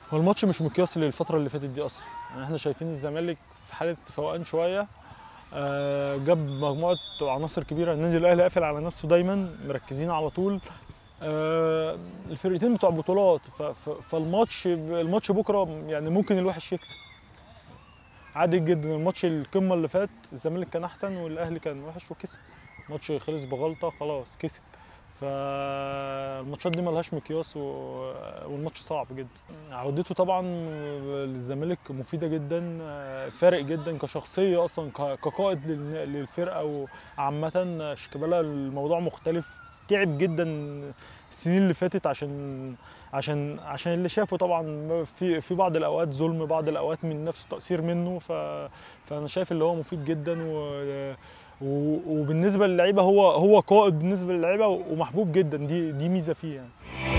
هو الماتش مش مقياس للفترة اللي فاتت دي أصلا يعني احنا شايفين الزمالك في حالة فوقان شوية آه، جاب مجموعة عناصر كبيرة النادي الأهلي قافل على نفسه دايما مركزين على طول آه، الفرقتين بتوع بطولات ف- ف- فالماتش الماتش بكرة يعني ممكن الوحش يكسب عادي جدا الماتش القمة اللي فات الزمالك كان أحسن والأهلي كان وحش وكسب الماتش خلص بغلطة خلاص كسب فالماتشات دي ملهاش مقياس و- والماتش صعب جدا عودته طبعا للزمالك مفيده جدا فارق جدا كشخصيه اصلا ك- كقائد للن- للفرقه وعامه شيكابالا الموضوع مختلف تعب جدا السنين اللي فاتت عشان عشان عشان اللي شافه طبعا في في بعض الاوقات ظلم بعض الاوقات من نفسه تقصير منه ف فانا شايف اللي هو مفيد جدا و و- وبالنسبه للعيبه هو هو قائد بالنسبه للعيبه ومحبوب جدا دي دي ميزه فيه يعني